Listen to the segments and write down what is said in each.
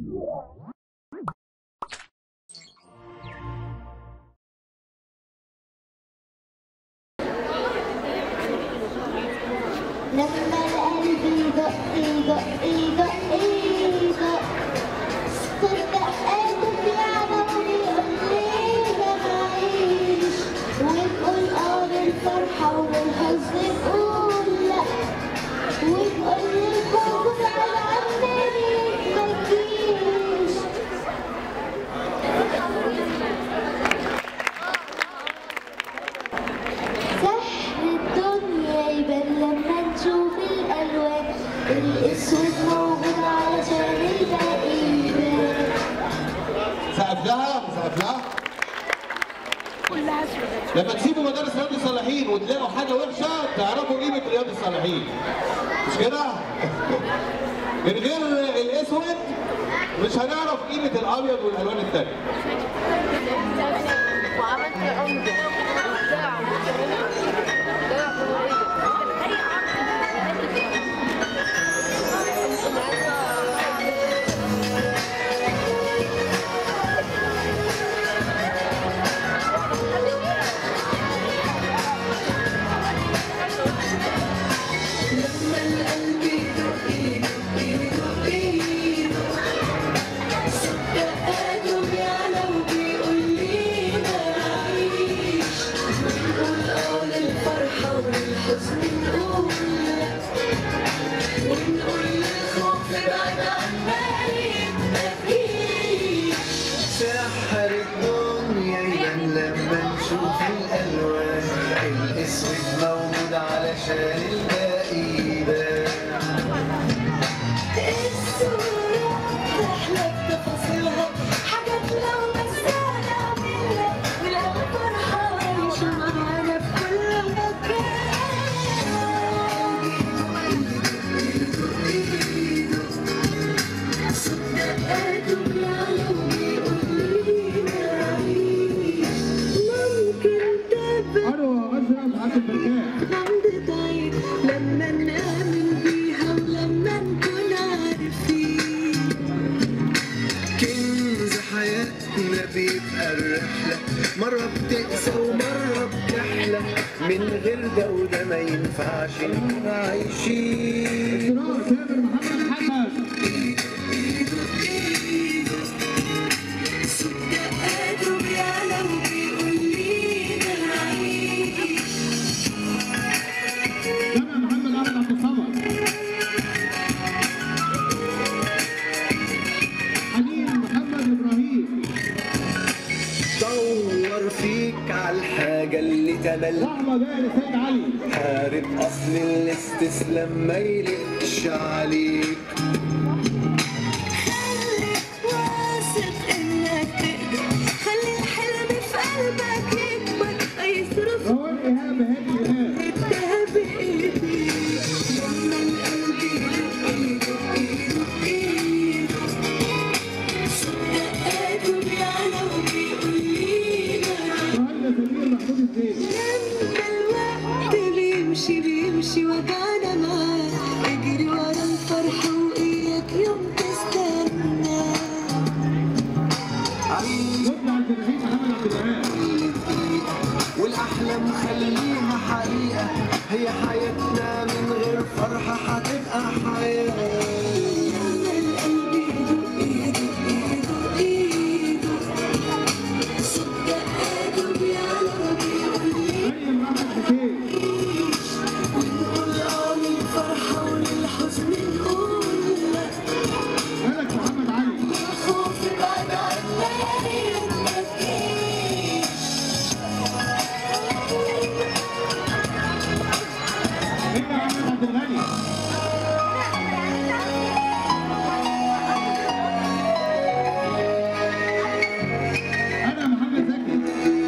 لما القلب يدق يدق يدق يدق صدقاته بيعلى وبيقول لينا معيش ونقول اه للفرحة وللحزن نقول لا ونقول للموجود على عمالين ما تجيش سحر الدنيا يبان لما نشوف الألوان الأسود موجود علشان الباقي يبان سقف لها سقف لها لما تسيبوا مدارس رياض الصالحين وتلاقوا حاجه وحشه تعرفوا قيمه رياض الصالحين مش كده؟ من غير الاسود مش هنعرف قيمه الابيض والالوان التانيه وعملت عمدة ساعة لما القلب يدق يدق يدق يدق صدقاته بيعلى وبيقول لينا عيش ونقول اه للفرحة وللحزن نقول لا ونقول للخوف بعد عنا مفيش سحر الدنيا يبان لما نشوف الالوان الاسود موجود علشان الباقي يبان الصورة تحلى بتفاصيلها حاجات لو نسانا منها ونلاقي فرحة عايشة معانا في كل مكان صدقاته بيعلى وبيقول لينا عيش ممكن تبقى انا اشرف عبد الفتاح عند طيب لما نآمن بيها ولما نكون عارفين كنز حياتنا بيبقى الرحلة مرة بتقسى ومرة بتحلى من غير ده وده ما ينفعش نكون عايشين تامر محمد حسن صدقاته بيعلى وبيقول لينا عيش جامع محمد احمد عبد الصمد حنين محمد ابراهيم دور فيك على الحاجة اللي تمل رحمه باري سيد علي حارب أصل الاستسلام ما يلقش عليك خليك واثق انك تقدر خلي الحلم في قلبك يكبر يصرف روان ايهاب هادي ايهاب انتهى بايديك لما القلب يدق يدق يدق صدقاته بيعلى وبيقول لينا مهندس سمير محمود الزين لما الوقت بيمشي بيمشي وجعنا معاه اجري ورا الفرحة وإياك يوم تستنى مبدع الجماهير محمد عبد الوهاب والأحلام خليها حقيقة هي حياتنا من غير فرحة هتبقى حياة لما القلب يدق يدق يدق يدق صدقاته بيعلى وبيقول مريم احمد حسين نقول اه للفرحة وللحزن نقول لا ملك محمد علي خوف بعد عنا مفيش هنا احمد عبد الغني انا محمد زكي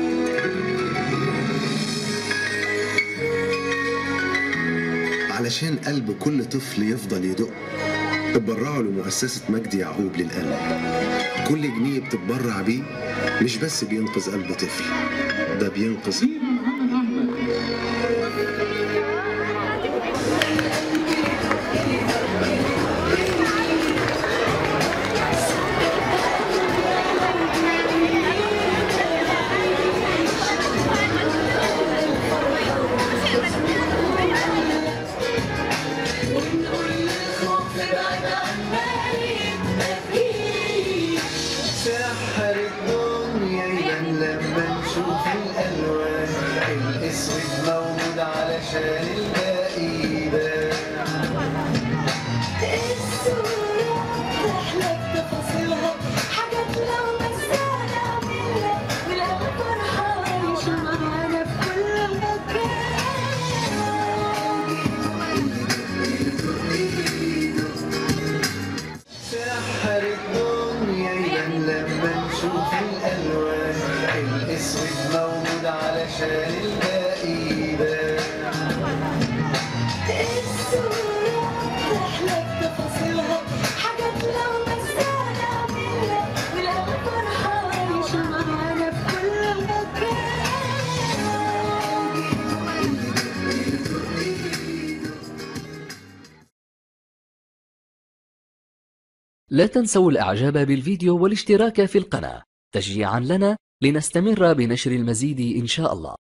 علشان قلب كل طفل يفضل يدق اتبرعوا لمؤسسة مجدي يعقوب للقلب كل جنيه بتتبرع بيه مش بس بينقذ قلب طفل ده بينقذ دينا محمد احمد صدقاته لا تنسوا الإعجاب بالفيديو والاشتراك في القناة تشجيعا لنا لنستمر بنشر المزيد إن شاء الله